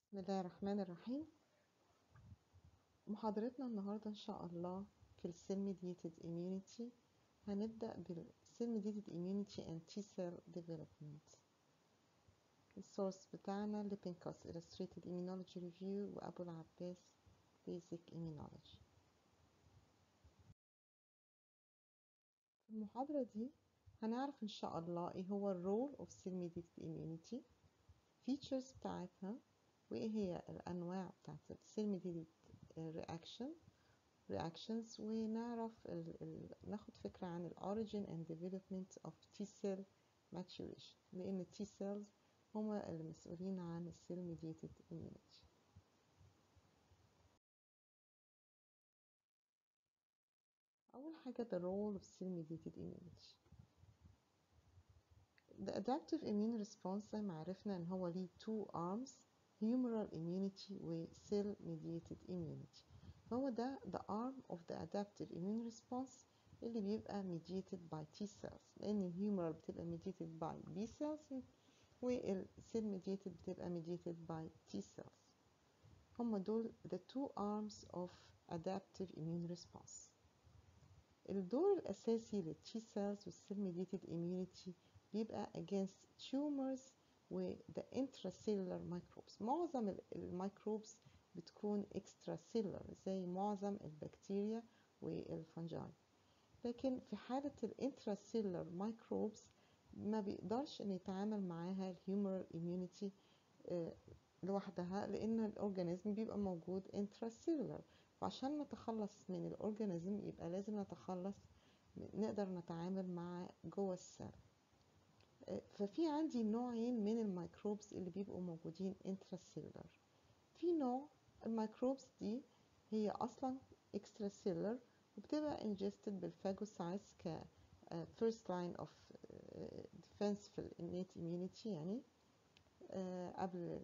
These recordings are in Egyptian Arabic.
بسم الله الرحمن الرحيم محاضرتنا النهاردة إن شاء الله في ال Cell Mediated Immunity هنبدأ بال Cell Mediated Immunity and T Cell Development السورس بتاعنا لبنكاس Illustrated Immunology Review وأبو العباس Basic Immunology في المحاضرة دي هنعرف إن شاء الله إيه هو ال Role of Cell Mediated Immunity Features بتاعتها وإيه هي الأنواع بتاعت ال Cell Mediated Reaction reactions ونعرف ال ال ناخد فكرة عن ال origin and development of T cell maturation لأن T cells هما اللي مسؤولين عن ال cell mediated immunity أول حاجة the role of cell mediated immunity the adaptive immune response زي ما عرفنا إن هو ليه two arms humoral immunity و cell mediated immunity فهو ده the arm of the adaptive immune response اللي بيبقى mediated by T cells لأن الهيومرال بتبقى mediated by B cells وال cell mediated بتبقى mediated by T cells هما دول the two arms of adaptive immune response الدور الأساسي لل T cells وال cell mediated immunity بيبقى against tumors و the intracellular microbes معظم الميكروبس بتكون extracellular زي معظم البكتيريا والفنجاي لكن في حالة الانتراسيلر ميكروبس ما بيقدرش ان يتعامل معاها الهيومرال immunity لوحدها لان الاورجانيزم بيبقى موجود intracellular فعشان نتخلص من الاورجانيزم يبقى لازم نتخلص نقدر نتعامل مع جوه السيل ففي عندي نوعين من الميكروبس اللي بيبقوا موجودين intracellular في نوع الميكروبس دي هي اصلا extracellular وبتبقى ingested بالفاجوسايتس ك first line of defense في ال innate immunity يعني قبل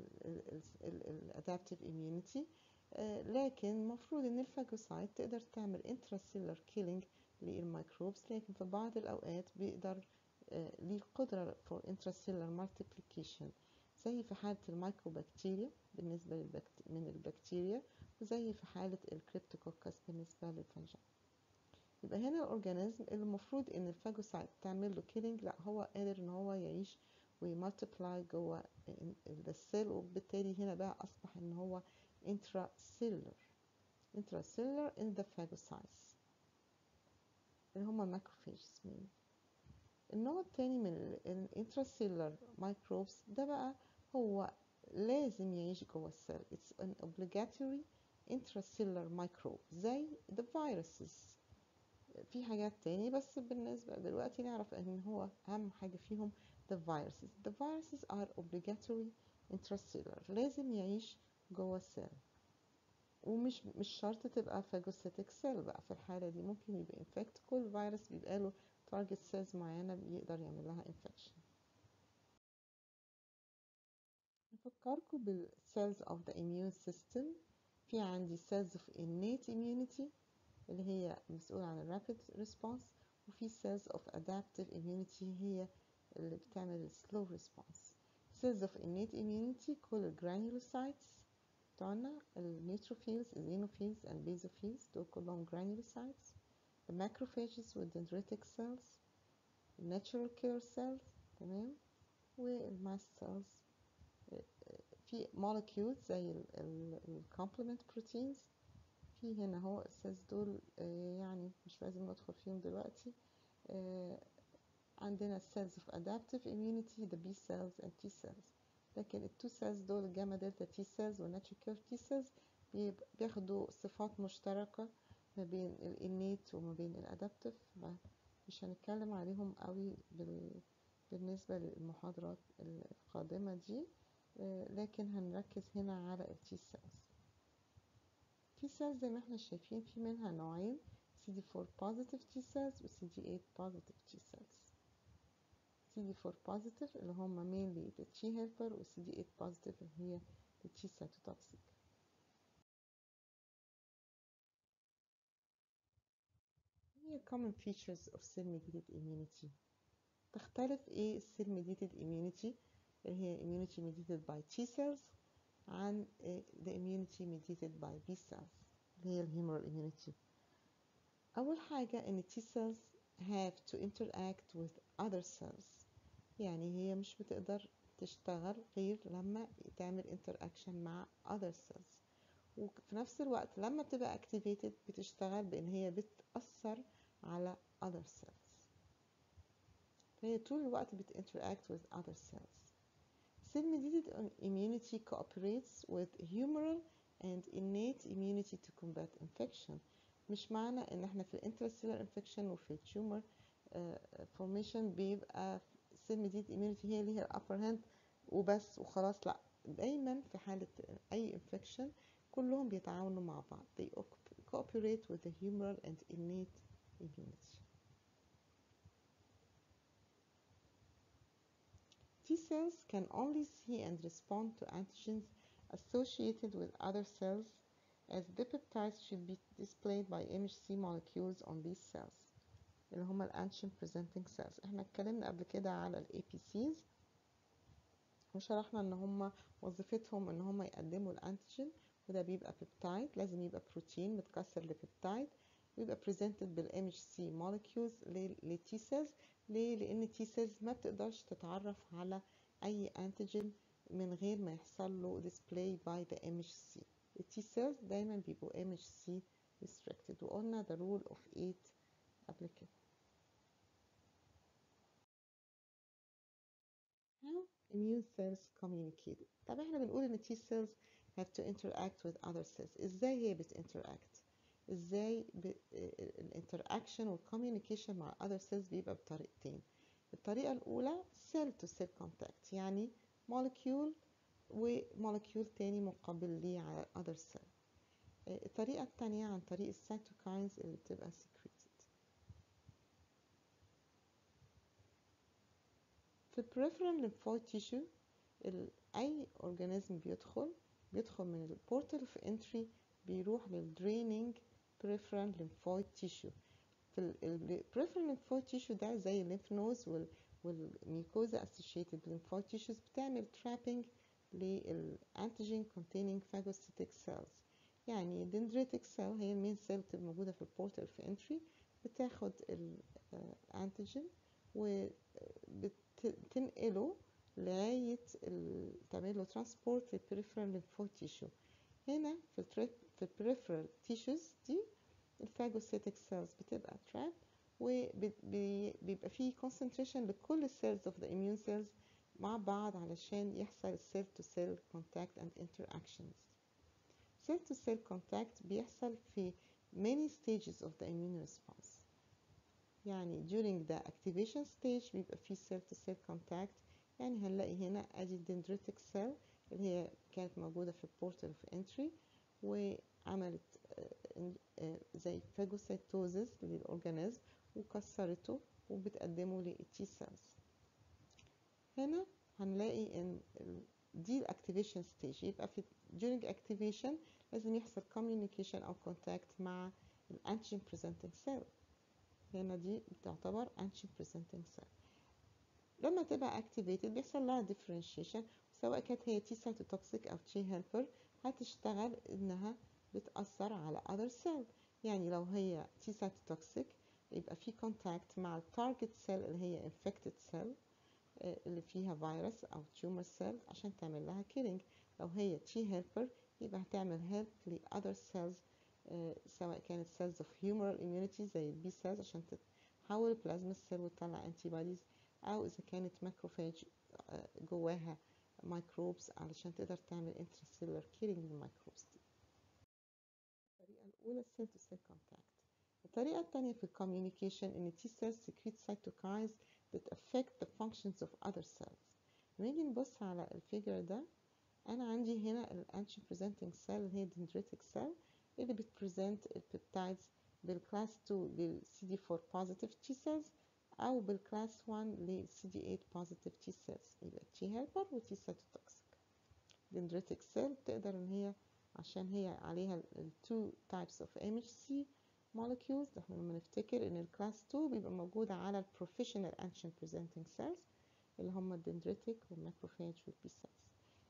ال adaptive immunity لكن المفروض ان الفاجوسايت تقدر تعمل intracellular killing للميكروبس لكن في بعض الاوقات بيقدر ليه قدرة for intracellular multiplication زي في حالة الميكروبكتيريا بالنسبة للبكت... من البكتيريا وزي في حالة الكريبتوكوكس بالنسبة للفنجان يبقى هنا الأورجانيزم اللي المفروض إن الفاجوسايت تعمل له كيلينج لا هو قادر إن هو يعيش ويمالتيبلاي جوه السيل وبالتالي هنا بقى أصبح إن هو intracellular intracellular in the phagocytes اللي هما الماكروفيجز مين النوع التاني من الانتراسيلر ميكروبس ده بقى هو لازم يعيش جوه السيل it's an obligatory intracellular microbe زي the viruses في حاجات تاني بس بالنسبة دلوقتي نعرف ان هو اهم حاجة فيهم the viruses the viruses are obligatory intracellular لازم يعيش جوه السيل ومش مش شرط تبقى phagocytic cell بقى في الحالة دي ممكن يبقى infect كل فيروس بيبقى له target cells معينة بيقدر يعمل لها infection نفكركم بال cells of the immune system في عندي cells of innate immunity اللي هي مسؤولة عن ال rapid response وفي cells of adaptive immunity هي اللي بتعمل slow response cells of innate immunity كل ال granulocytes بتوعنا النيوتروفيلز الزينوفيلز and basophils دول كلهم granulocytes the macrophages والdendritic cells natural killer cells تمام والماست cells في molecules زي ال complement proteins في هنا هو السيلز دول يعني مش لازم ندخل فيهم دلوقتي عندنا cells of adaptive immunity the B cells and T cells لكن التو cells دول الجاما دلتا T cells والناتشورال كيلر T cells بياخدوا صفات مشتركة ما بين الانيت وما بين الادابتيف مش هنتكلم عليهم قوي بالنسبة للمحاضرات القادمة دي لكن هنركز هنا على التي سيلز تي سيلز زي ما احنا شايفين في منها نوعين CD4 positive T cells و CD8 positive T cells CD4 positive اللي هم mainly the T helper و CD8 positive اللي هي the T cytotoxic هي common features of cell mediated immunity تختلف ايه cell mediated immunity اللي هي immunity mediated by T cells عن the immunity mediated by B cells اللي هي الهيمورال immunity أول حاجة إن T cells have to interact with other cells يعني هي مش بتقدر تشتغل غير لما تعمل interaction مع other cells وفي نفس الوقت لما بتبقى activated بتشتغل بإن هي بتأثر على other cells فهي طول الوقت بتinteract with other cells cell mediated immunity cooperates with humoral and innate immunity to combat infection مش معنى ان احنا في الانترستيلر انفكشن وفي التيومر فورميشن بيبقى cell mediated immunity هي اللي هي الابر هاند وبس وخلاص لا دايما في حالة اي infection كلهم بيتعاونوا مع بعض they cooperate with the humoral and innate immunity T cells can only see and respond to antigens associated with other cells as the peptides should be displayed by MHC molecules on these cells اللي هما الانشين presenting cells احنا اتكلمنا قبل كده على ال APCs وشرحنا ان هما وظيفتهم ان هما يقدموا الانتيجين وده بيبقى بيبتايد لازم يبقى بروتين متكسر لبيبتايد ويبقى presented بال MHC molecules لل T cells ليه؟ لأن T cells ما بتقدرش تتعرف على أي أنتيجين من غير ما يحصل له display by the MHC ال T cells دايما بيبقوا MHC restricted وقلنا the rule of 8 قبل كده How immune cells communicate طب احنا بنقول ان T cells have to interact with other cells ازاي هي بتinteract ازاي ب... الانتراكشن والكوميونيكيشن مع other cells بيبقى بطريقتين الطريقة الأولى cell to cell contact يعني molecule ومولكيول تاني مقابل ليه على other cell الطريقة التانية عن طريق السيتوكاينز اللي بتبقى secreted في peripheral lymphoid tissue أي organism بيدخل بيدخل من البورتال of entry بيروح للدريننج peripheral lymphoid tissue في ال peripheral lymphoid tissue ده زي الليمف نودز وال والميكوزا associated lymphoid tissues بتعمل trapping للانتيجين containing phagocytic cells يعني dendritic cell هي المين سيل بتبقى موجودة في البورتال في entry بتاخد الانتيجين وبتنقله لغاية تعمل له ترانسبورت للبريفرال lymphoid tissue هنا في التريب في البريفرال تيشوز دي الفاجوسيتك سيلز بتبقى تراب وبيبقى فيه concentration لكل السيلز of the immune cells مع بعض علشان يحصل cell to cell contact and interactions cell to cell contact بيحصل في many stages of the immune response يعني during the activation stage بيبقى فيه cell to cell contact يعني هنلاقي هنا ادي dendritic cell اللي هي كانت موجودة في البورتال في entry وعملت زي فاجوسيتوزيس للأورجانيزم وكسرته وبتقدمه للتي سيلز هنا هنلاقي ان دي الاكتيفيشن ستيج يبقى في during activation لازم يحصل communication او contact مع الانتين presenting cell هنا دي بتعتبر انتين presenting cell لما تبقى activated بيحصل لها differentiation سواء كانت هي تي سيتوتوكسيك او تي هيلبر هتشتغل انها بتأثر على other cell يعني لو هي تي سيتوتوكسيك يبقى في contact مع التارجت سيل اللي هي infected cell اللي فيها فيروس او تيومر سيل عشان تعمل لها كيلينج لو هي تي هيلبر يبقى هتعمل هيلب ل other cells سواء كانت cells of humoral immunity زي البي cells عشان تتحول بلازما سيل وتطلع انتي بوديز او اذا كانت ماكروفاج جواها ميكروبس علشان تقدر تعمل intracellular killing للميكروبس دي الطريقة الأولى cell to cell contact الطريقة الثانية في الكوميونيكيشن إن T cells secrete cytokines that affect the functions of other cells نيجي نبص على الفيجر ده أنا عندي هنا الأنتي presenting cell اللي هي dendritic cell اللي بتبريزنت البيبتايدز بالكلاس 2 لل CD4 positive T cells أو بالكلاس 1 لل CD8 positive T cells يبقى T helper و T cytotoxic dendritic cell بتقدر إن هي عشان هي عليها ال two types of MHC molecules احنا لما نفتكر ان الكلاس 2 بيبقى موجود على البروفيشنال انشن presenting cells اللي هم الدندريتك والماكروفاج والبي cells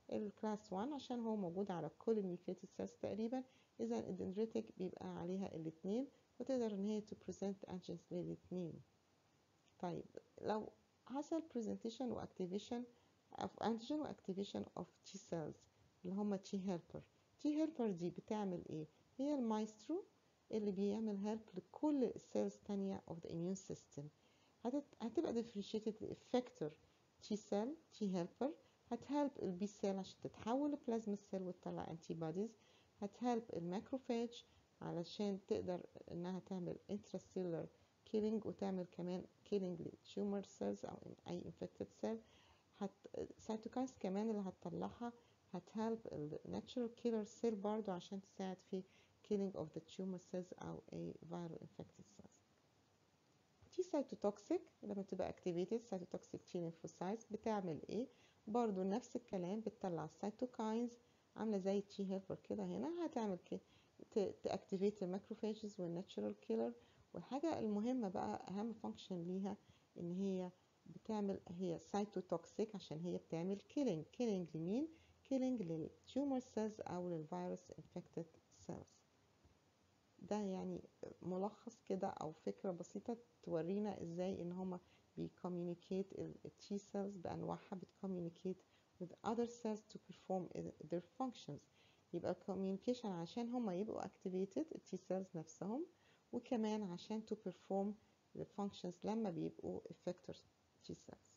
الكلاس 1 عشان هو موجود على كل النيوكليتد سيلز تقريبا اذا الدندريتك بيبقى عليها الاثنين وتقدر ان هي تبريزنت انجنز للاثنين طيب لو حصل presentation واكتيفيشن of antigen واكتيفيشن of T cells اللي هما T helper T helper دي بتعمل ايه هي المايسترو اللي بيعمل help لكل السيلز تانية of the immune system هتبقى differentiated effector T cell T helper هتهلب البي سيل عشان تتحول لبلازما سيل وتطلع انتي بوديز هتهلب الماكروفاج علشان تقدر انها تعمل intracellular killing وتعمل كمان killing للتيومر سيلز او اي infected cell هت سيتوكاينز كمان اللي هتطلعها هتهلب الناتشورال كيلر سيل برضو عشان تساعد في killing of the tumor cells او a viral infected cells T cytotoxic لما تبقى activated cytotoxic T lymphocytes بتعمل ايه برضو نفس الكلام بتطلع cytokines عامله زي التي هيلبر كده هنا هتعمل كده تاكتيفيت الماكروفاجز والناتشورال كيلر والحاجه المهمه بقى اهم فانكشن ليها ان هي بتعمل هي سايتوتوكسيك عشان هي بتعمل كيلينج كيلينج لمين كيلينج للتيومر سيلز او للفيروس انفكتد سيلز ده يعني ملخص كده او فكره بسيطه تورينا ازاي ان هما بيكوميونيكيت التي سيلز بانواعها بتكوميونيكيت with other cells to perform their functions يبقى communication عشان هما يبقوا activated التي سيلز نفسهم وكمان عشان to perform the functions لما بيبقوا effector T cells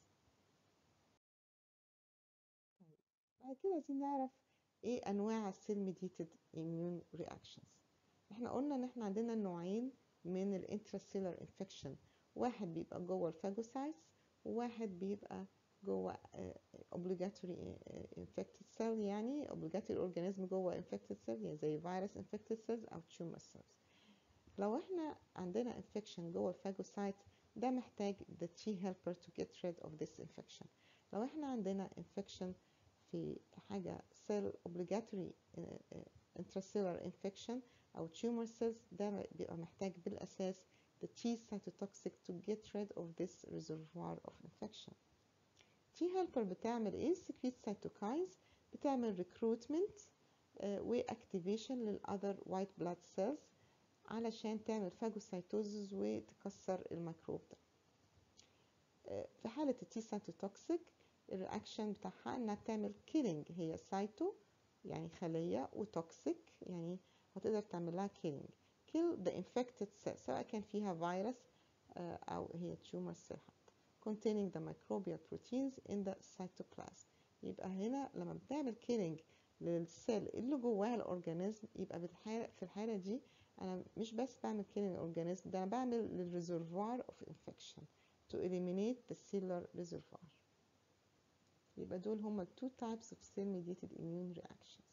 طيب بعد كده عايزين نعرف ايه انواع السيل mediated immune reactions احنا قلنا ان احنا عندنا نوعين من الانتراسيلر انفكشن واحد بيبقى جوه الفاجوسايتس وواحد بيبقى جوه obligatory infected cell يعني obligatory organism جوه infected cell يعني زي virus infected cells او tumor cells لو احنا عندنا infection جوه الفاجوسايت ده محتاج the T helper to get rid of this infection لو احنا عندنا infection في حاجة cell obligatory intracellular infection أو tumor cells ده بيبقى محتاج بالأساس the T cytotoxic to get rid of this reservoir of infection T helper بتعمل ايه secrete cytokines بتعمل recruitment uh, وactivation للother white blood cells علشان تعمل phagocytosis وتكسر الميكروب ده uh, في حالة التي سايتوتوكسيك الرياكشن بتاعها انها بتعمل killing هي سايتو يعني خلية وتوكسيك يعني هتقدر تعمل لها killing kill the infected cell سواء كان فيها فيروس uh, أو هي tumor cell حتى containing the microbial proteins in the cytoplasm يبقى هنا لما بتعمل killing للسيل اللي جواها الأورجانيزم يبقى بالحالة في الحالة دي أنا مش بس بعمل killing الأورجانيزم ده أنا بعمل للريزرفوار of infection to eliminate the cellular reservoir يبقى دول هما two types of cell mediated immune reactions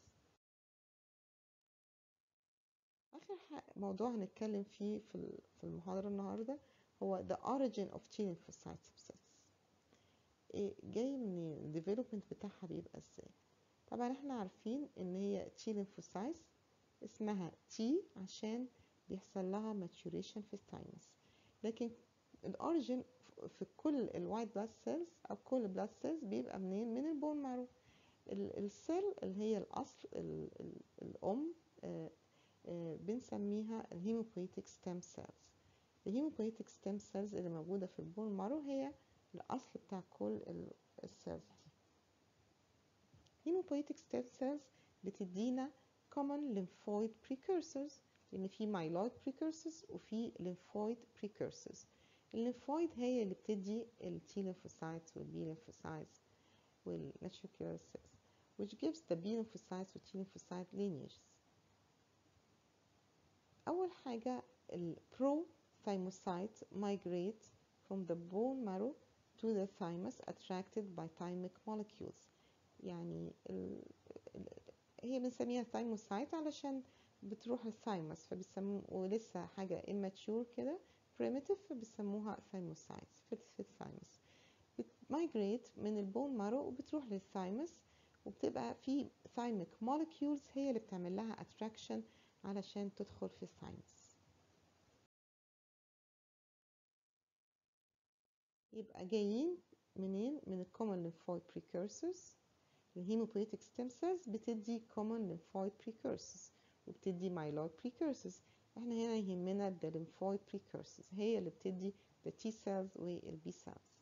آخر موضوع هنتكلم فيه في المحاضرة النهاردة هو the origin of T lymphocyte cells إيه جاي من الديفلوبمنت بتاعها بيبقى ازاي طبعا احنا عارفين ان هي T lymphocytes اسمها T عشان بيحصل لها maturation في الثايمس لكن الاوريجين في كل الوايت بلاد سيلز او كل بلاد سيلز بيبقى منين من البون مارو السيل اللي هي الاصل ال ال الام آآ آآ بنسميها الهيموبويتيك ستيم سيلز الهيموبويتيك ستيم سيلز اللي موجوده في البون مارو هي الاصل بتاع كل السيلز دي هيموبويتيك ستيم سيلز بتدينا common lymphoid precursors لان في مايلويد precursors وفي lymphoid precursors الليمفويد هي اللي بتدي التي lymphocytes والبي lymphocytes والناتشورال killer cells which gives the B lymphocytes والتي lymphocyte lineages أول حاجة ال pro-thymocytes migrate from the bone marrow to the thymus attracted by thymic molecules يعني ال... ال... هي بنسميها thymocyte علشان بتروح الثايمس فبيسموه ولسه حاجة immature كده primitive فبيسموها thymocytes في الثايمس بتمايجريت من البون مارو وبتروح للثايمس وبتبقى في thymic molecules هي اللي بتعمل لها attraction علشان تدخل في الثايمس يبقى جايين منين من الكومن lymphoid precursors الهيموبويتيك ستيم سيلز بتدي common lymphoid precursors وبتدي myeloid precursors احنا هنا يهمنا the lymphoid precursors هي اللي بتدي the T cells وال B cells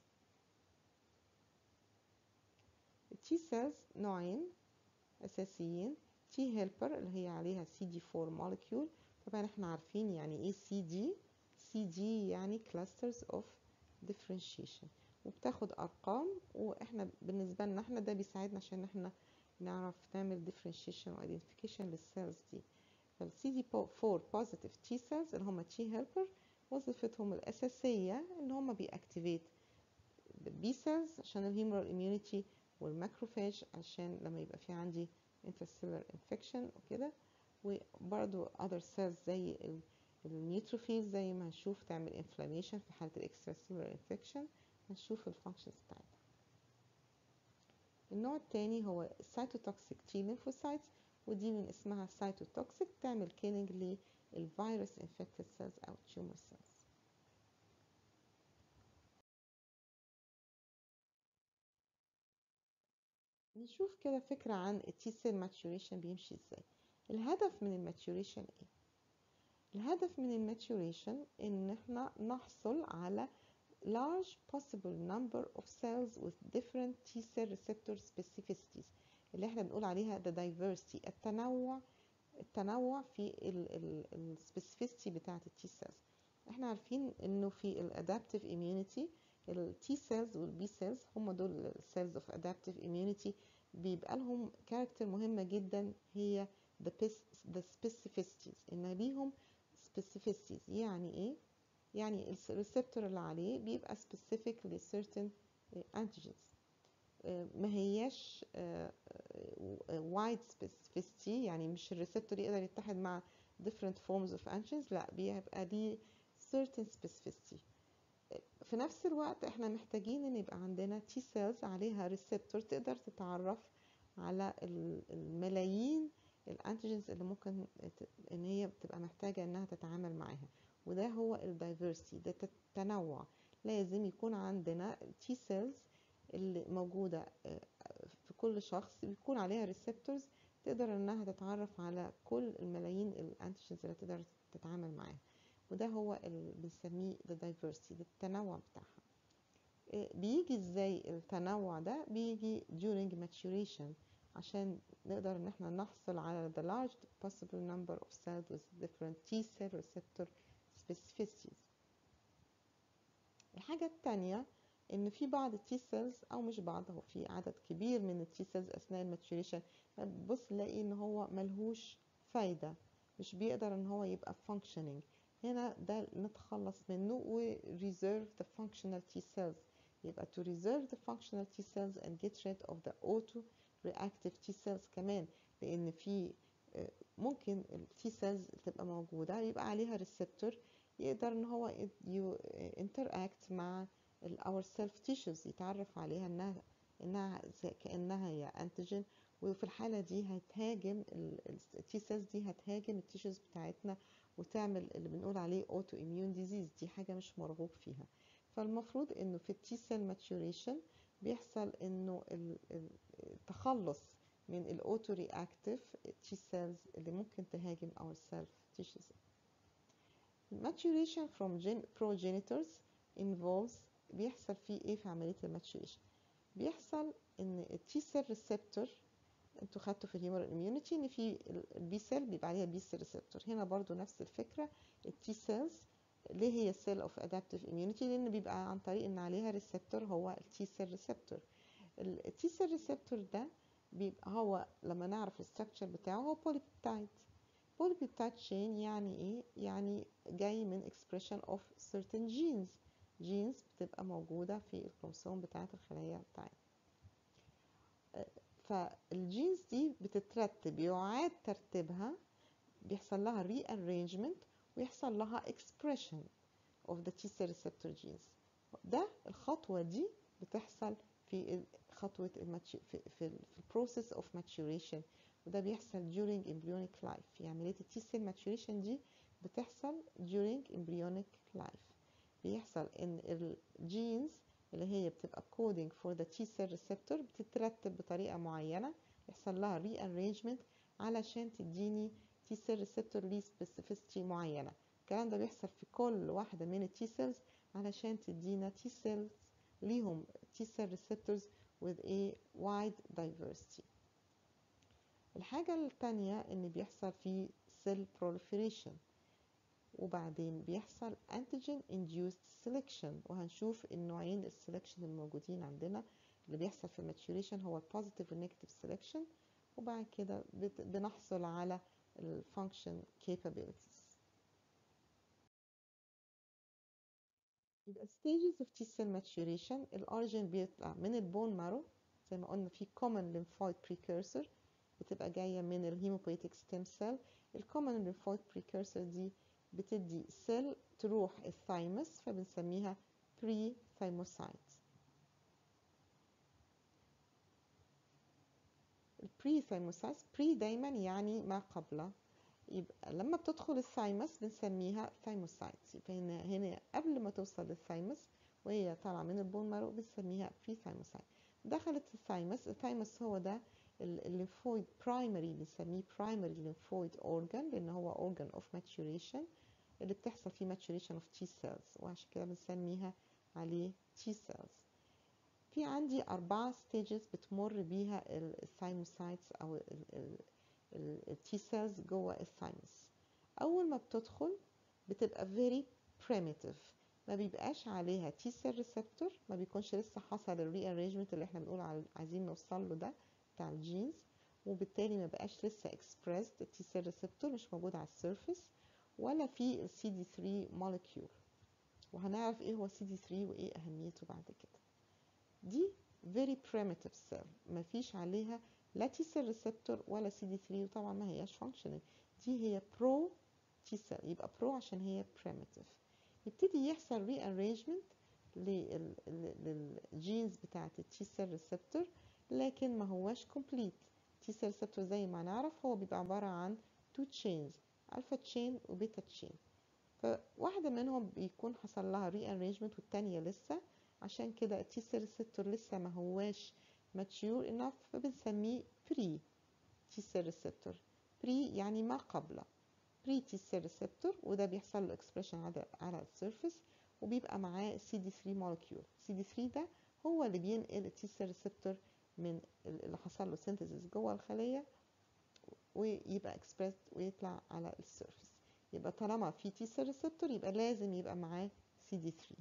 ال T cells نوعين أساسيين T helper اللي هي عليها CD4 molecule طبعا احنا عارفين يعني ايه CD CD يعني clusters of differentiation وبتاخد ارقام واحنا بالنسبه لنا احنا ده بيساعدنا عشان احنا نعرف نعمل differentiation و identification للسيلز دي فال CD4 positive T cells اللي هم T helper وظيفتهم الأساسية إن هم بيأكتيفيت B cells عشان الهيمورال immunity والماكروفاج عشان لما يبقى في عندي intercellular infection وكده وبرضو other cells زي النيوتروفيل زي ما هنشوف تعمل inflammation في حالة الاكستراسيلولار infection هنشوف الفانكشنز بتاعتها النوع التاني هو cytotoxic T lymphocytes ودي من اسمها cytotoxic تعمل killing للفيروس infected cells أو tumor cells نشوف كده فكرة عن التي سيل ماتوريشن بيمشي ازاي الهدف من الماتوريشن ايه الهدف من الماتوريشن ان احنا نحصل على large possible number of cells with different T cell receptor specificities اللي احنا بنقول عليها the diversity التنوع التنوع في ال specificity بتاعة التي cells احنا عارفين انه في الادابتيف immunity التي cells والبي cells هم دول cells of adaptive immunity بيبقى لهم كاركتر مهمة جدا هي the, the specificities ان ليهم specificities يعني ايه يعني الريسبتور اللي عليه بيبقى specific ل certain antigens ما هياش wide specificity يعني مش الريسبتور يقدر يتحد مع different forms of antigens لا بيبقى ليه certain specificity في نفس الوقت احنا محتاجين ان يبقى عندنا T cells عليها ريسبتور تقدر تتعرف على الملايين الانتيجنز اللي ممكن ان هي بتبقى محتاجة انها تتعامل معاها وده هو الدايفرسيتي ده التنوع لازم يكون عندنا T cells اللي موجودة في كل شخص بيكون عليها ريسبتورز تقدر انها تتعرف على كل الملايين الانتيجنز اللي تقدر تتعامل معاها وده هو اللي بنسميه the diversity ده التنوع بتاعها بيجي ازاي التنوع ده بيجي during maturation عشان نقدر ان احنا نحصل على the large possible number of cells with different T cell receptor specificities الحاجة التانية ان في بعض التي سيلز او مش بعض هو في عدد كبير من التي سيلز اثناء الماتوريشن بص نلاقي ان هو ملهوش فايدة مش بيقدر ان هو يبقى functioning هنا ده نتخلص منه و reserve the functional T cells يبقى to reserve the functional T cells and get rid of the auto reactive T cells كمان لان في ممكن ال T cells تبقى موجودة يبقى عليها receptor يقدر ان هو interact مع ال our self tissues يتعرف عليها انها انها كانها هي انتيجين وفي الحالة دي هتهاجم ال T cells دي هتهاجم التيشوز بتاعتنا وتعمل اللي بنقول عليه اوتو اميون ديزيز دي حاجة مش مرغوب فيها فالمفروض انه في التي سيل ماتوريشن بيحصل انه التخلص من الاوتو رياكتيف تي سيلز اللي ممكن تهاجم our self tissues maturation from gen progenitors involves بيحصل فيه ايه في عملية الماتوريشن بيحصل ان التي سيل ريسبتور انتوا خدتوا في الهيومر اميونيتي ان في البي سيل بيبقى عليها بي سيل ريسبتور هنا برضو نفس الفكره التي سيلز ليه هي سيل اوف ادابتيف اميونيتي لان بيبقى عن طريق ان عليها ريسبتور هو التي سيل ريسبتور التي سيل ريسبتور ده بيبقى هو لما نعرف الستراكشر بتاعه هو بوليبيبتايد بوليبيبتايد شين يعني ايه يعني جاي من expression of certain genes genes بتبقى موجوده في الكروموسوم بتاعه الخلايا بتاعتنا فالجينز دي بتترتب يعاد ترتيبها بيحصل لها rearrangement ويحصل لها expression of the T cell receptor genes ده الخطوة دي بتحصل في خطوة الماتش في في, في البروسيس of maturation وده بيحصل during embryonic life في عملية التي سيل maturation دي بتحصل during embryonic life بيحصل ان الجينز اللي هي بتبقى coding for the T cell receptor بتترتب بطريقة معينة يحصل لها rearrangement علشان تديني T cell receptor ليه specificity معينة الكلام ده بيحصل في كل واحدة من التي cells علشان تدينا T cells ليهم T cell receptors with a wide diversity الحاجة التانية ان بيحصل في cell proliferation وبعدين بيحصل antigen induced selection وهنشوف النوعين السلكشن الموجودين عندنا اللي بيحصل في الماتوريشن هو البوزيتيف والنيجاتيف سelection وبعد كده بنحصل على الفانكشن capabilities يبقى stages of T cell maturation الأوريجين بيطلع من البون مارو زي ما قلنا في common lymphoid precursor بتبقى جاية من الهيموبويتيك ستيم سيل الكومن lymphoid precursor دي بتدي سيل تروح الثايمس فبنسميها بري ثايموسايت البري ثايموسايت بري دايما يعني ما قبل يبقى لما بتدخل الثايمس بنسميها ثايموسايت فهنا هنا قبل ما توصل للثايمس وهي طالعة من البون مارو بنسميها بري ثايموسايت دخلت الثايمس الثايمس هو ده الليمفويد برايمري بنسميه برايمري ليمفويد اورجان لان هو اورجان اوف ماتوريشن اللي بتحصل فيه maturation of T cells وعشان كده بنسميها عليه T cells في عندي أربعة stages بتمر بيها الثايموسايتس أو ال T cells جوه الثايموس أول ما بتدخل بتبقى very primitive ما بيبقاش عليها T cell receptor ما بيكونش لسه حصل ال rearrangement اللي احنا بنقول عايزين نوصل له ده بتاع الجينز وبالتالي ما بقاش لسه expressed T cell receptor مش موجود على السيرفيس ولا في ال CD3 molecule وهنعرف ايه هو CD3 وايه اهميته بعد كده دي very primitive cell ما فيش عليها لا T cell receptor ولا CD3 وطبعا ما هياش functioning دي هي pro T cell يبقى pro عشان هي primitive يبتدي يحصل rearrangement للجينز بتاعت ال T cell receptor لكن ما هواش complete T cell receptor زي ما نعرف هو بيبقى عبارة عن two chains الفا تشين وبيتا تشين فواحدة منهم بيكون حصل لها rearrangement والتانية لسه عشان كده التي سيل ريسبتور لسه ما هواش mature enough فبنسميه بري تي سيل ريسبتور بري يعني ما قبل بري تي سيل ريسبتور وده بيحصل له اكسبريشن على على السيرفيس وبيبقى معاه سي دي 3 مولكيول سي دي 3 ده هو اللي بينقل التي سيل ريسبتور من اللي حصل له سينثيسيس جوه الخليه ويبقى اكسبريس ويطلع على السيرفيس يبقى طالما في تي سيل ريسبتور يبقى لازم يبقى معاه سي دي 3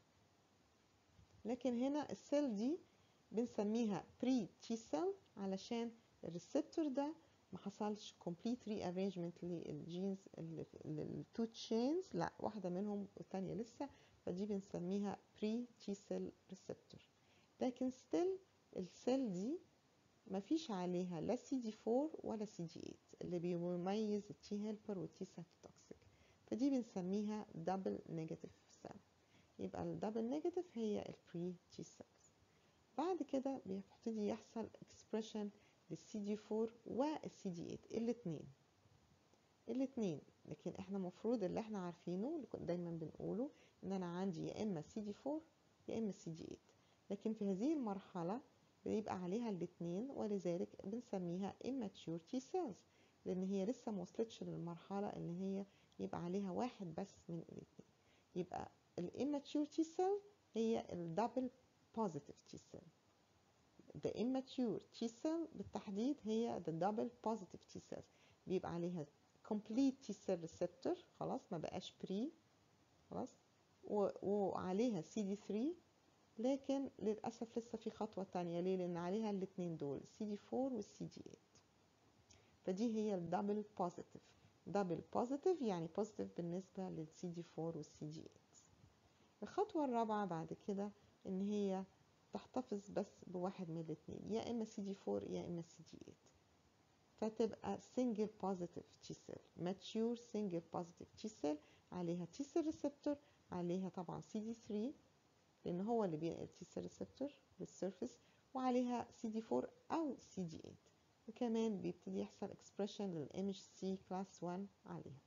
لكن هنا السيل دي بنسميها بري تي سيل علشان الريسبتور ده ما حصلش complete rearrangement للجينز التو تشينز لا واحده منهم والثانيه لسه فدي بنسميها بري تي سيل ريسبتور لكن ستيل السيل دي ما فيش عليها لا سي دي 4 ولا سي دي 8 اللي بيميز التي هيلبر والتي سيتوتوكسيك فدي بنسميها دبل نيجاتيف سيل يبقى الدبل نيجاتيف هي البري تي سيلز بعد كده بيبتدي يحصل اكسبريشن للسي دي 4 والسي دي 8 الاثنين الاثنين لكن احنا المفروض اللي احنا عارفينه اللي دايما بنقوله ان انا عندي يا اما سي دي 4 يا اما سي دي 8 لكن في هذه المرحله بيبقى عليها الاثنين ولذلك بنسميها immature T cells لان هي لسه ما وصلتش للمرحله اللي هي يبقى عليها واحد بس من الاثنين يبقى الاماتيور T cell هي الدبل positive T cell the immature T cell بالتحديد هي the double positive T cells بيبقى عليها complete T cell receptor خلاص ما بقاش pre خلاص وعليها CD3 لكن للأسف لسه في خطوة تانية ليه لأن عليها الاتنين دول CD4 والسي دي 8 فدي هي الدبل بوزيتيف دبل بوزيتيف يعني بوزيتيف بالنسبة للسي دي 4 والسي دي 8 الخطوة الرابعة بعد كده إن هي تحتفظ بس بواحد من الاتنين يا إما سي دي 4 يا إما سي دي 8 فتبقى single positive T cell mature single positive T cell عليها T cell receptor عليها طبعا CD3 لأن هو اللي بينقل T cell receptor للسيرفيس وعليها CD4 أو CD8 وكمان بيبتدي يحصل expression لل MHC class 1 عليها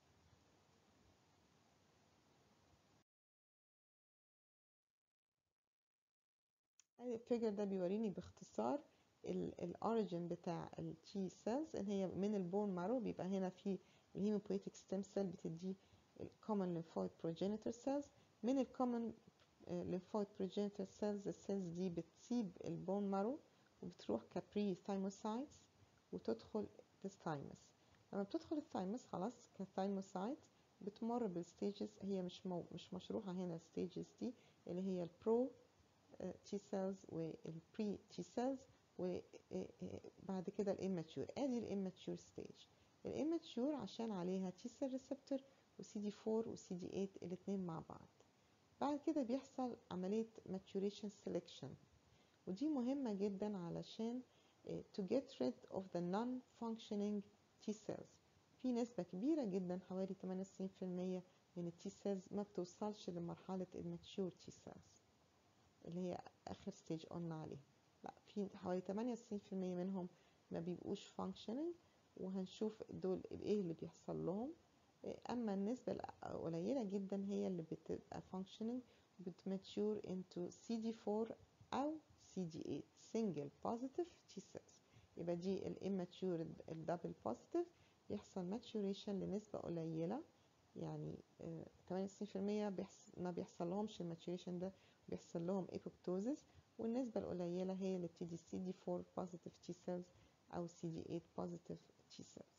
الفيجر ده بيوريني باختصار الاوريجين بتاع التي سيلز ان هي من البون مارو بيبقى هنا في الهيموبويتيك ستيم سيل بتدي الكومن ليمفويد بروجينيتور سيلز من الكومن ليمفويد بروجينيتور سيلز السيلز دي بتسيب البون مارو وبتروح كبري ثايموسايتس وتدخل الثايمس لما بتدخل الثايمس خلاص كثايموسايت بتمر بالستيجز هي مش مو مش مشروحة هنا الستيجز دي اللي هي البرو تي سيلز والبري تي سيلز وبعد كده الاماتيور ادي الاماتيور ستيج الاماتيور عشان عليها تي سيل ريسبتور وسي دي 4 وسي دي 8 الاثنين مع بعض بعد كده بيحصل عملية maturation selection ودي مهمة جدا علشان to get rid of the non-functioning T cells في نسبة كبيرة جدا حوالي 98% من التي سيلز ما بتوصلش لمرحلة الماتشور تي سيلز اللي هي آخر ستيج قلنا عليها لا في حوالي 98% منهم ما بيبقوش functioning وهنشوف دول ايه اللي بيحصل لهم اما النسبة القليلة جدا هي اللي بتبقى functioning بتماتشور into CD4 او CD8 single positive T cells يبقى دي الاماتشور الدبل بوزيتيف يحصل maturation لنسبة قليلة يعني 98% ما بيحصل لهمش الماتوريشن ده بيحصل لهم apoptosis والنسبة القليلة هي اللي بتدي CD4 positive T cells أو CD8 positive T cells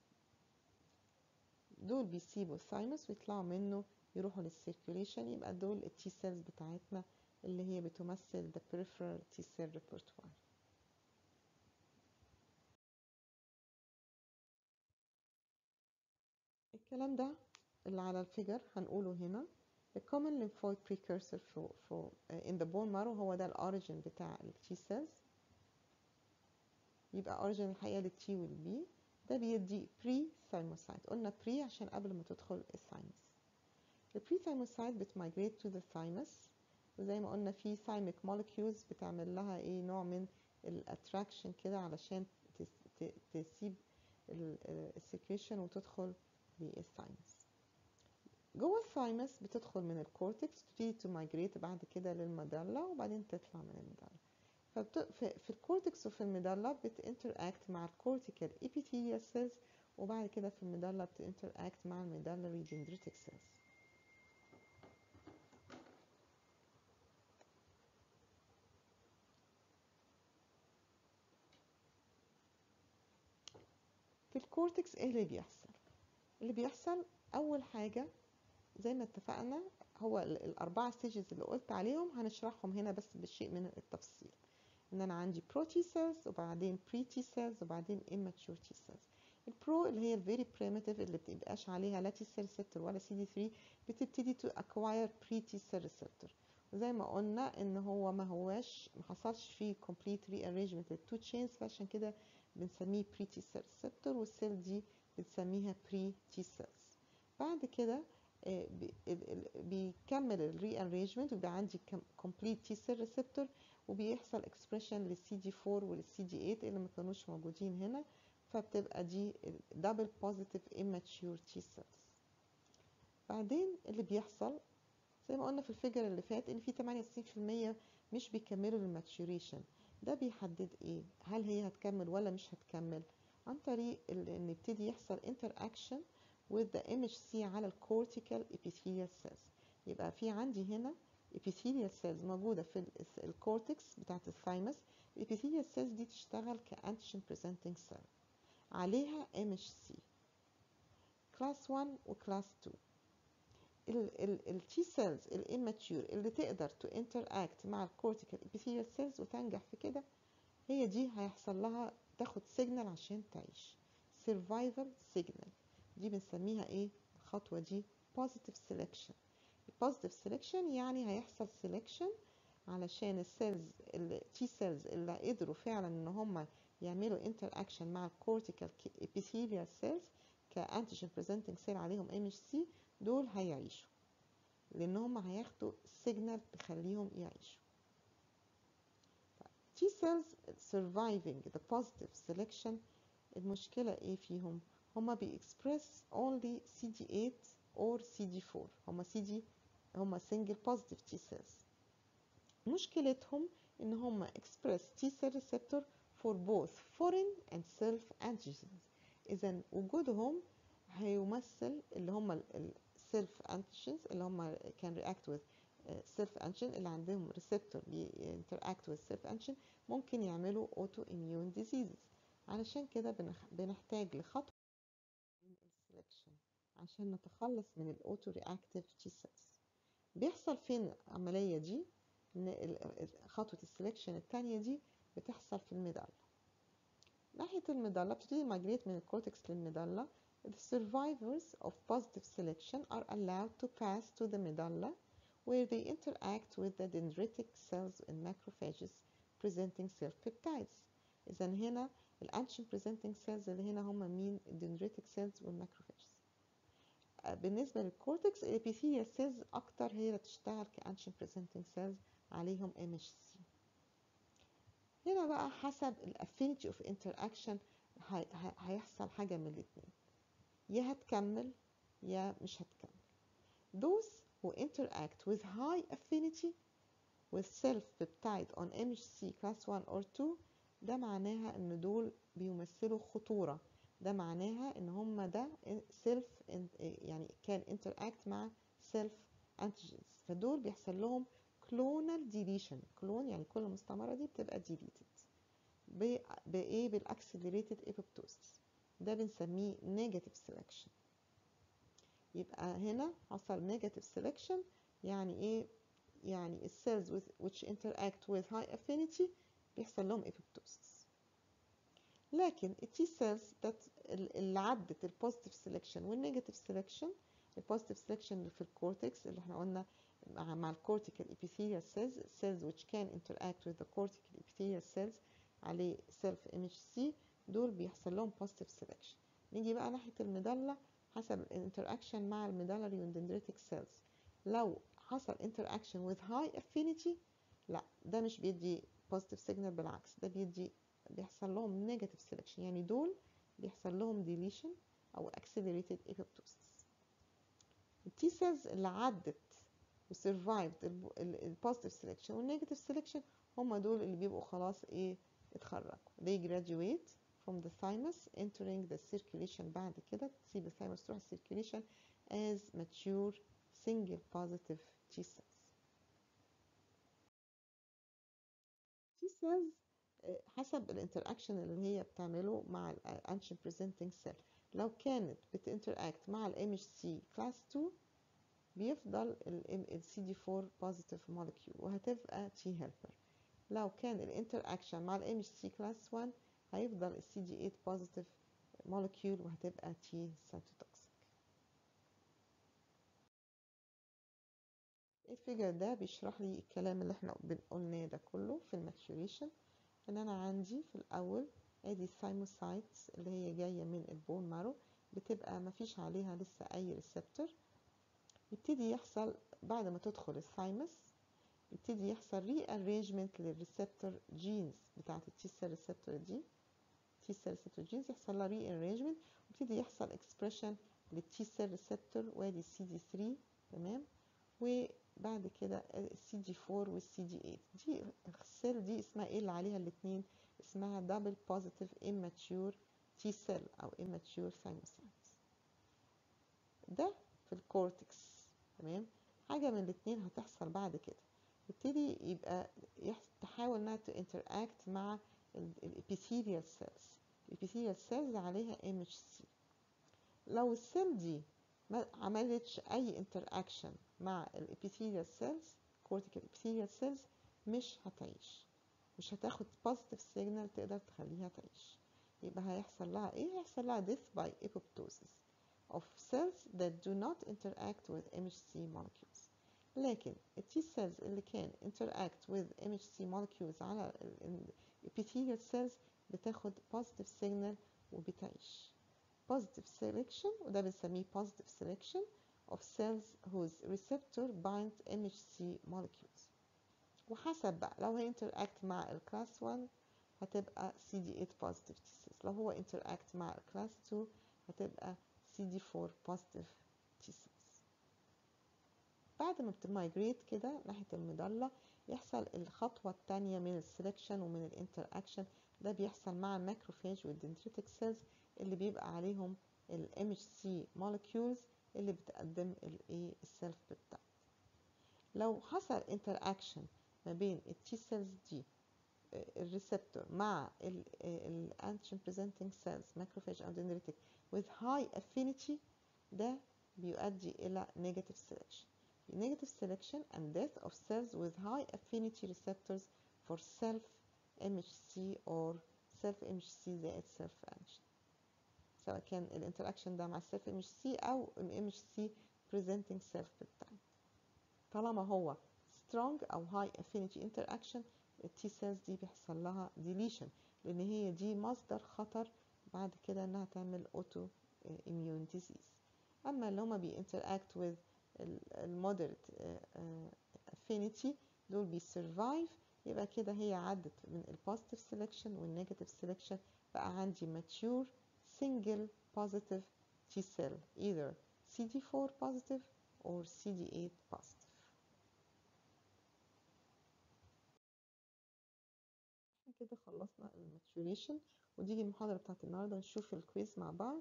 دول بيسيبوا الثايمس ويطلعوا منه يروحوا للسيركوليشن يبقى دول التي سيلز بتاعتنا اللي هي بتمثل the peripheral T cell repertoire الكلام ده اللي على الفيجر هنقوله هنا the common lymphoid precursor for, for uh, in the bone marrow هو ده الاوريجين بتاع التي سيلز يبقى اوريجين الحقيقه للتي والبي ده بيدي بري ثايموسايت قلنا بري عشان قبل ما تدخل الثايمس البري ثايموسايت بتمايجريت تو ذا ثايمس وزي ما قلنا في ثايميك مولكيولز بتعمل لها ايه نوع من الاتراكشن كده علشان تسيب السكريشن وتدخل للثايمس جوه الثايمس بتدخل من الكورتكس تبتدي تمايجريت بعد كده للمدلة وبعدين تطلع من المدلة فبت... في, في الكورتكس وفي المدلة بتinteract مع الكورتيكال epithelial cells وبعد كده في المدلة بتinteract مع المدلري dendritic cells في الكورتكس ايه اللي بيحصل اللي بيحصل اول حاجة زي ما اتفقنا هو الاربعة ستيجز اللي قلت عليهم هنشرحهم هنا بس بالشيء من التفصيل ان انا عندي برو تي سيلز وبعدين بري تي سيلز وبعدين immature تي سيلز البرو اللي هي الفيري بريميتيف اللي بتبقاش عليها لا تي سيل ريسبتور ولا سي دي 3 بتبتدي تو اكواير بري تي سيل ريسبتور وزي ما قلنا ان هو ما هواش ما حصلش فيه complete rearrangement للتو تشينز فعشان كده بنسميه بري تي سيل ريسبتور والسيل دي بنسميها بري تي سيلز بعد كده بيكمل الري ارينجمنت ويبقى عندي complete T cell receptor وبيحصل expression للسي دي 4 وللسي دي 8 اللي ما كانوش موجودين هنا فبتبقى دي double positive immature T cells بعدين اللي بيحصل زي ما قلنا في الفيجر اللي فات ان في 98% مش بيكملوا الماتوريشن ده بيحدد ايه هل هي هتكمل ولا مش هتكمل عن طريق ان يبتدي يحصل interaction with the MHC على الكورتيكال epithelial cells يبقى في عندي هنا epithelial cells موجودة في الكورتكس بتاعت الثايمس الابيثيليال cells دي تشتغل كأنتيجين presenting cell عليها MHC كلاس 1 وكلاس 2 التي سيلز الاماتيور اللي تقدر تو interact مع الكورتيكال epithelial cells وتنجح في كده هي دي هيحصل لها تاخد سيجنال عشان تعيش survival signal دي بنسميها ايه الخطوة دي positive selection positive selection يعني هيحصل selection علشان السيلز التي سيلز اللي قدروا فعلا ان هم يعملوا interaction مع الكورتيكال epithelial cells كانتيجين presenting cell عليهم MHC دول هيعيشوا لان هم هياخدوا سيجنال تخليهم يعيشوا T cells surviving the positive selection المشكلة ايه فيهم هما بيكسبرس only CD8 or CD4 هما CD هما single positive T cells مشكلتهم ان هم express T cell receptor for both foreign and self antigens اذا وجودهم هيمثل اللي هم السيلف antigens اللي هم can react with self antigen اللي عندهم receptor interact with self antigen ممكن يعملوا auto immune diseases علشان كده بنحتاج لخطوة من السلكشن عشان نتخلص من الاوتو رياكتيف تي سيلز بيحصل فين العملية دي ان خطوة السلكشن التانية دي بتحصل في الميدالا ناحية الميدالا بتبتدي مايجريت من الكورتكس للميدالا The survivors of positive selection are allowed to pass to the medulla where they interact with the dendritic cells and macrophages presenting self-peptides. إذا هنا الانشن presenting cells اللي هنا هم مين الدندريتك cells والماكروفاجز. بالنسبة للكورتكس الابيثيليال cells أكتر هي اللي تشتغل كانشن presenting cells عليهم MHC. هنا بقى حسب الافينيتي اوف interaction هيحصل حاجة من الاتنين يا هتكمل يا مش هتكمل. Those who interact with high affinity with self-peptide on MHC class 1 or 2 ده معناها ان دول بيمثلوا خطورة ده معناها ان هم ده self يعني كان interact مع self antigens فدول بيحصل لهم clonal deletion كلون يعني كل مستعمرة دي بتبقى deleted بإيه بالaccelerated apoptosis ده بنسميه negative selection يبقى هنا حصل negative selection يعني ايه يعني السيلز which interact with high affinity بيحصل لهم apoptosis لكن التي سيلز اللي عدت البوزيتيف سelection والنيجاتيف سelection البوزيتيف سelection اللي في الكورتكس اللي احنا قلنا مع, مع الكورتيكال epithelial cells cells which can interact with the cortical epithelial cells عليه self MHC دول بيحصل لهم positive selection نيجي بقى ناحية الميدالا حسب الانتراكشن مع الميدالري والدندريتك cells لو حصل interaction with high affinity لا ده مش بيدي positive signal بالعكس ده بيدي بيحصل لهم negative selection يعني دول بيحصل لهم deletion أو accelerated apoptosis التي cells اللي عدت و survived ال positive selection وال negative selection هم دول اللي بيبقوا خلاص ايه اتخرجوا they graduate from the thymus entering the circulation بعد كده تسيب الثايموس تروح circulation as mature single positive T cells T cells حسب الانتراكشن اللي هي بتعمله مع الانشن presenting cell لو كانت بتinteract مع ال MHC class 2 بيفضل ال CD4 positive molecule وهتبقى T helper لو كان الانتراكشن مع ال MHC class 1 هيفضل ال CD8 positive molecule وهتبقى T cytotoxic الفيجر ده بيشرح لي الكلام اللي احنا قلناه ده كله في الماتوريشن ان انا عندي في الاول ادي الثايموسايتس اللي هي جايه من البون مارو بتبقى مفيش عليها لسه اي ريسبتور يبتدي يحصل بعد ما تدخل الثايمس يبتدي يحصل ري ارينجمنت للريسبتور جينز بتاعت التي سيل ريسبتور دي تي سيل ريسبتور جينز يحصل لها ري ارينجمنت ويبتدي يحصل اكسبريشن للتي سيل ريسبتور وادي السي دي 3 تمام وبعد كده السي دي 4 والسي دي 8 دي السيل دي اسمها ايه اللي عليها الاثنين اسمها دبل بوزيتيف immature تي سيل او immature thymocytes ده في الكورتكس تمام حاجه من الاثنين هتحصل بعد كده يبتدي يبقى تحاول انها تinteract مع الابيثيليال سيلز الابيثيليال سيلز عليها MHC لو السيل دي ما عملتش اي انتراكشن مع الابيثيليال سيلز كورتيكال ابيثيليال سيلز مش هتعيش مش هتاخد positive signal تقدر تخليها تعيش يبقى هيحصل لها ايه هيحصل لها death by apoptosis of cells that do not interact with MHC molecules لكن التي cells اللي كان interact with MHC molecules على epithelial cells بتاخد positive signal وبتعيش positive selection وده بنسميه positive selection of cells whose receptor binds MHC molecules وحسب بقى لو هي interact مع الكلاس 1 هتبقى CD8 positive T cells لو هو interact مع الكلاس 2 هتبقى CD4 positive T cells بعد ما بتمايجريت كده ناحية المضلة يحصل الخطوة التانية من السلكشن ومن الانتر اكشن ده بيحصل مع الماكروفاج والدندريتك سيلز اللي بيبقى عليهم ال MHC molecules اللي بتقدم الايه السيلف بيبتايد لو حصل انتر اكشن ما بين التي سيلز دي الريسبتور مع الانتيجين بريزنتنج سيلز ماكروفاج او dendritic with high affinity ده بيؤدي إلى negative selection. Negative selection and death of cells with high affinity receptors for self MHC or self MHC زائد self antigen. سواء كان الانتراكشن ده مع self MHC أو ال MHC presenting self peptide. طالما هو strong أو high affinity interaction التي سيلز دي بيحصل لها deletion لأن هي دي مصدر خطر بعد كده إنها تعمل auto immune disease. اما اللي هما بيinteract with المودريت affinity دول بيسرفايف يبقى كده هي عدت من البوزيتيف سيلكشن والنيجاتيف سيلكشن بقى عندي mature single positive T cell either CD4 positive or CD8 positive كده خلصنا الماتوريشن ودي المحاضرة بتاعت النهاردة نشوف الكويز مع بعض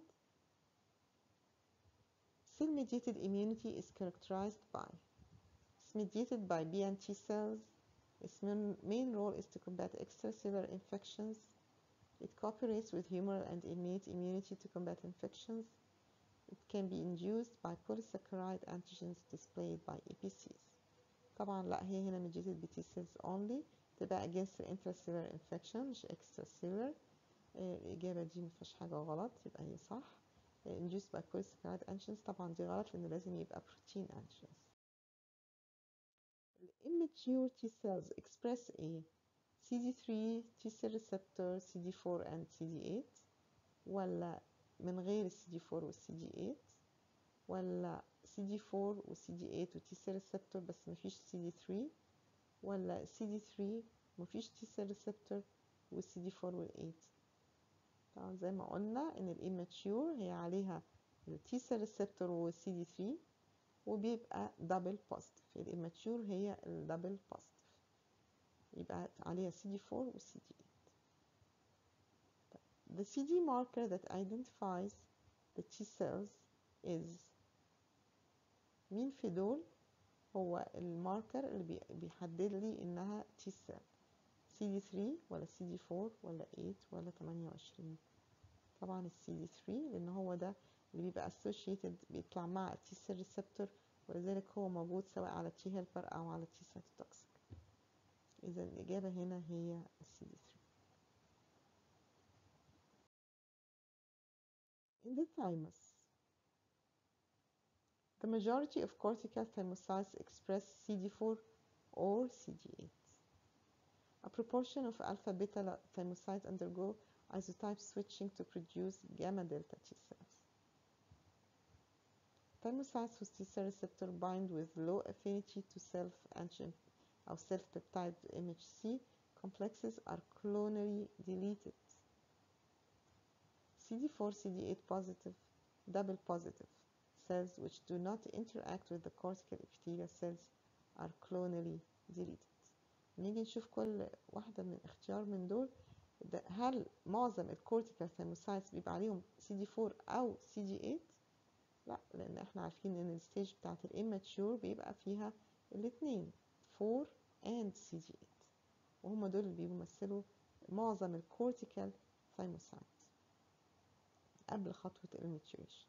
Cell-mediated immunity is characterized by it's mediated by B and T cells. Its main role is to combat extracellular infections. It cooperates with humoral and innate immunity to combat infections. It can be induced by polysaccharide antigens displayed by EPCs. طبعا لا هي هنا mediated ب T cells only تبقى against the intracellular infection مش extracellular الإجابة دي مفيهاش حاجة غلط يبقى هي صح induced by polysaccharide antigens طبعا دي غلط لأن لازم يبقى protein antigens. immature T cells express a CD3 T cell receptor CD4 and CD8 ولا من غير CD4 وال CD8 ولا CD4 و CD8 و T cell receptor بس مفيش CD3 ولا CD3 مفيش T cell receptor و CD4 وال 8 طبعا زي ما قلنا ان الاماتيور هي عليها التي سيل ريسبتور والسي دي 3 وبيبقى دبل بوزيتيف الاماتيور هي الدبل بوزيتيف يبقى عليها سي دي 4 وسي دي 8 The CD marker that identifies the T cells is مين في دول هو الماركر اللي بيحدد لي انها T cell سي دي 3 ولا سي دي 4 ولا 8 ولا 28 طبعا السي دي 3 لان هو ده اللي بيبقى associated بيطلع مع التي سيل ريسبتور ولذلك هو موجود سواء على تي هيلبر او على تي سايتوتوكسيك اذا الاجابه هنا هي السي دي 3 In the thymus, the majority of cortical thymocytes express CD4 or CD8. A proportion of alpha beta thymocytes undergo isotype switching to produce gamma delta T cells. Thymocytes whose T cell receptor bind with low affinity to self antigen or self peptide MHC complexes are clonally deleted. CD4 CD8 positive double positive cells which do not interact with the cortical epithelial cells are clonally deleted. نيجي نشوف كل واحدة من اختيار من دول ده هل معظم الكورتيكال ثيموسايتس بيبقى عليهم سي دي 4 او سي دي 8 لا لان احنا عارفين ان الستيج بتاعت الاماتشور بيبقى فيها الاثنين 4 and سي دي 8 وهم دول اللي بيمثلوا معظم الكورتيكال ثيموسايتس قبل خطوة الماتيوريشن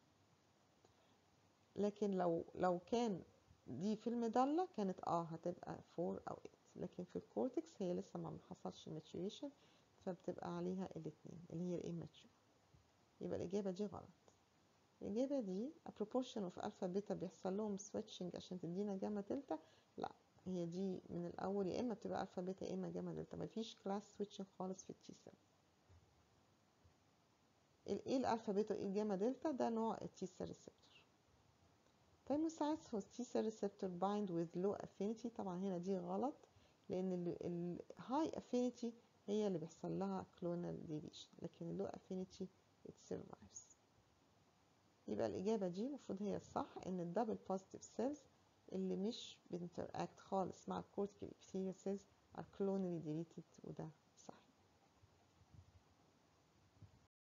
لكن لو لو كان دي في المدلة كانت اه هتبقى 4 او 8 لكن في الكورتكس هي لسه ما حصلش ماتيوريشن فبتبقى عليها الاثنين اللي هي الاماتشور يبقى الإجابة دي غلط الإجابة دي a proportion of alpha beta بيحصل لهم switching عشان تدينا جاما دلتا لا هي دي من الأول يا إما بتبقى alpha beta يا إما جاما دلتا مفيش كلاس switching خالص في التي سيل ايه الالفا بيتا وايه الجاما دلتا ده نوع التي سيل ريسبتور thymocytes whose T cell receptor bind with low affinity طبعا هنا دي غلط لأن ال high affinity هي اللي بيحصل لها clonal deletion لكن ال low affinity it survives يبقى الإجابة دي المفروض هي الصح إن ال double positive cells اللي مش بنتراكت خالص مع الكورتيكال epithelial cells are clonally deleted وده